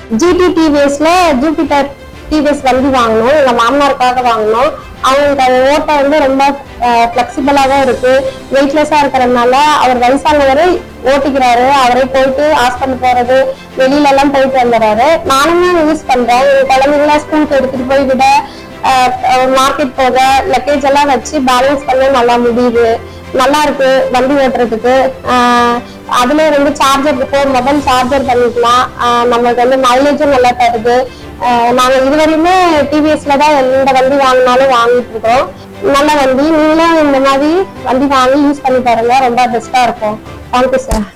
GT டிவிஎஸ்ல Jupiter TVS வண்டி வாங்கணும் எங்க மாமனாருக்காக வாங்கணும் அவங்களுக்கு அது ஓட்ட வந்து ரொம்ப ஃபிளெக்சிபிளா தான் இருக்கு வெயிட்லெஸ்ஸா இருக்கிறதுனால அவர் வயசானவர் ஓட்டிக்கிறாரு அவரே போயிட்டு ஹாஸ்பிட்டல் போறது வெளியில எல்லாம் போயிட்டு வந்துடுறாரு நானுமே யூஸ் பண்றேன் என் குழந்தைங்கள ஸ்கூலுக்கு எடுத்துட்டு போய் விட மார்க்கெட் போக லக்கேஜ் எல்லாம் வச்சு பேலன்ஸ் பண்ண நல்லா முடியுது நல்லா இருக்கு வண்டி ஓட்டுறதுக்கு ஆஹ் அதுல வந்து சார்ஜர் இருக்கு மொபைல் சார்ஜர் பண்ணிக்கலாம் ஆஹ் நமக்கு வந்து மைலேஜும் நல்லா தருது ஆஹ் நாங்க இதுவரையுமே டிவிஎஸ்ல தான் எந்த வண்டி வாங்கினாலும் வாங்கிட்டு இருக்கோம் நல்ல வண்டி நீங்களும் இந்த மாதிரி வண்டி வாங்கி யூஸ் பண்ணி பாருங்க ரொம்ப பெஸ்டா இருக்கும் தேங்க்யூ சார்